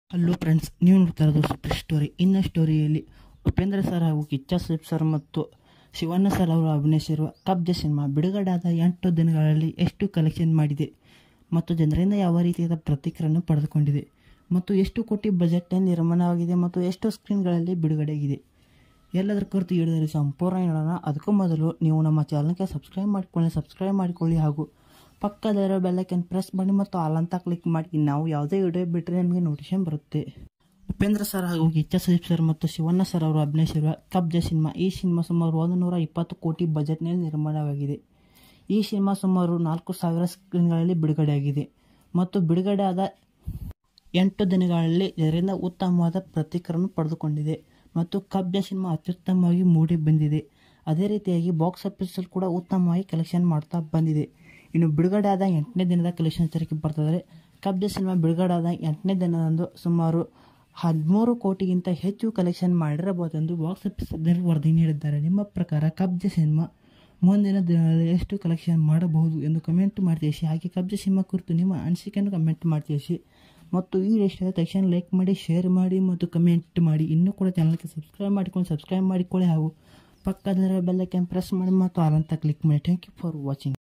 hello friends ನೀವು ನೋಡ್ತಾ ಇರೋದು ಸೂಪರ್ ಸ್ಟೋರಿ ಇನ್ನ ಸ್ಟೋರಿಯಲ್ಲಿ ಉಪೇಂದ್ರ ಸರ್ ಹಾಗೂ ಕಿಚ್ಚ ಸುದೀಪ್ ಸರ್ ಮತ್ತು ಶಿವಣ್ಣ ಸರ್ ಅವರು ಅಭಿನಯಿಸಿರುವ ಕಬ್ಜ ಸಿನಿಮಾ ಬಿಡುಗಡೆಯಾದ ಎಂಟು ದಿನಗಳಲ್ಲಿ ಎಷ್ಟು ಕಲೆಕ್ಷನ್ ಮಾಡಿದೆ ಮತ್ತು ಜನರಿಂದ ಯಾವ ರೀತಿಯಾದ ಪ್ರತಿಕ್ರಿಯೆಯನ್ನು ಪಡೆದುಕೊಂಡಿದೆ ಮತ್ತು ಎಷ್ಟು ಕೋಟಿ ಬಜೆಟ್ನಲ್ಲಿ ನಿರ್ಮಾಣವಾಗಿದೆ ಮತ್ತು ಎಷ್ಟು ಸ್ಕ್ರೀನ್ಗಳಲ್ಲಿ ಬಿಡುಗಡೆಯಾಗಿದೆ ಎಲ್ಲದರ ಕುರಿತು ಹೇಳಿದರೆ ಸಂಪೂರ್ಣ ಹೇಳೋಣ ಅದಕ್ಕೂ ಮೊದಲು ನೀವು ನಮ್ಮ ಚಾನಲ್ಗೆ ಸಬ್ಸ್ಕ್ರೈಬ್ ಮಾಡಿಕೊಳ್ಳಿ ಸಬ್ಸ್ಕ್ರೈಬ್ ಮಾಡಿಕೊಳ್ಳಿ ಹಾಗೂ ಪಕ್ಕದಲ್ಲಿರೋ ಬೆಲ್ಲೈಕನ್ ಪ್ರೆಸ್ ಮಾಡಿ ಮತ್ತು ಆಲ್ ಅಂತ ಕ್ಲಿಕ್ ಮಾಡಿ ನಾವು ಯಾವುದೇ ವಿಡಿಯೋ ಬಿಟ್ಟರೆ ನಿಮಗೆ ನೋಟಿಫಿಕೇಶನ್ ಬರುತ್ತೆ ಉಪೇಂದ್ರ ಸರ್ ಹಾಗೂ ಕಿಚ್ಚ ಸುದೀಪ್ ಸರ್ ಮತ್ತು ಶಿವಣ್ಣ ಸರ್ ಅವರು ಅಭಿನಯಿಸಿರುವ ಕಬ್ಜ ಸಿನಿಮಾ ಈ ಸಿನಿಮಾ ಸುಮಾರು ಒಂದು ನೂರ ಇಪ್ಪತ್ತು ಕೋಟಿ ಬಜೆಟ್ನಲ್ಲಿ ನಿರ್ಮಾಣವಾಗಿದೆ ಈ ಸಿನಿಮಾ ಸುಮಾರು ನಾಲ್ಕು ಸಾವಿರ ಸ್ಕ್ರೀನ್ಗಳಲ್ಲಿ ಬಿಡುಗಡೆಯಾಗಿದೆ ಮತ್ತು ಬಿಡುಗಡೆಯಾದ ಎಂಟು ದಿನಗಳಲ್ಲಿ ಇದರಿಂದ ಉತ್ತಮವಾದ ಪ್ರತಿಕ್ರಿಯೆಯನ್ನು ಪಡೆದುಕೊಂಡಿದೆ ಮತ್ತು ಕಬ್ಜ ಸಿನಿಮಾ ಅತ್ಯುತ್ತಮವಾಗಿ ಮೂಡಿ ಬಂದಿದೆ ಅದೇ ರೀತಿಯಾಗಿ ಬಾಕ್ಸ್ ಆಫೀಸಲ್ಲಿ ಕೂಡ ಉತ್ತಮವಾಗಿ ಕಲೆಕ್ಷನ್ ಮಾಡ್ತಾ ಬಂದಿದೆ ಇನ್ನು ಬಿಡುಗಡೆಯಾದ ಎಂಟನೇ ದಿನದ ಕಲೆಕ್ಷನ್ ತರಕ್ಕೆ ಬರ್ತದರೆ ಕಬ್ಜ ಸಿನಿಮಾ ಬಿಡುಗಡೆಯಾದ ಎಂಟನೇ ದಿನದಂದು ಸುಮಾರು ಹದಿಮೂರು ಕೋಟಿಗಿಂತ ಹೆಚ್ಚು ಕಲೆಕ್ಷನ್ ಮಾಡಿರಬಹುದೆಂದು ಬಾಕ್ಸ್ ಆಫೀಸಲ್ಲಿ ವರದಿ ನೀಡಿದ್ದಾರೆ ನಿಮ್ಮ ಪ್ರಕಾರ ಕಬ್ಜ ಸಿನಿಮಾ ಮುಂದಿನ ದಿನಗಳಲ್ಲಿ ಎಷ್ಟು ಕಲೆಕ್ಷನ್ ಮಾಡಬಹುದು ಎಂದು ಕಮೆಂಟ್ ಮಾಡಿ ತಿಳಿಸಿ ಹಾಗೆ ಕಬ್ಜ ಸಿನಿಮಾ ಕುರಿತು ನಿಮ್ಮ ಅನಿಸಿಕೆಯನ್ನು ಕಮೆಂಟ್ ಮಾಡಿ ತಿಳಿಸಿ ಮತ್ತು ಈ ಇಷ್ಟ ತಕ್ಷಣ ಲೈಕ್ ಮಾಡಿ ಶೇರ್ ಮಾಡಿ ಮತ್ತು ಕಮೆಂಟ್ ಮಾಡಿ ಇನ್ನೂ ಕೂಡ ಚಾನಲ್ಗೆ ಸಬ್ಸ್ಕ್ರೈಬ್ ಮಾಡಿಕೊಂಡು ಸಬ್ಸ್ಕ್ರೈಬ್ ಮಾಡಿಕೊಳ್ಳಿ ಹಾಗೂ ಪಕ್ಕದಲ್ಲಿರೋ ಬೆಲ್ಲೈಕನ್ ಪ್ರೆಸ್ ಮಾಡಿ ಮತ್ತು ಆಲ್ ಅಂತ ಕ್ಲಿಕ್ ಮಾಡಿ ಥ್ಯಾಂಕ್ ಯು ಫಾರ್ ವಾಚಿಂಗ್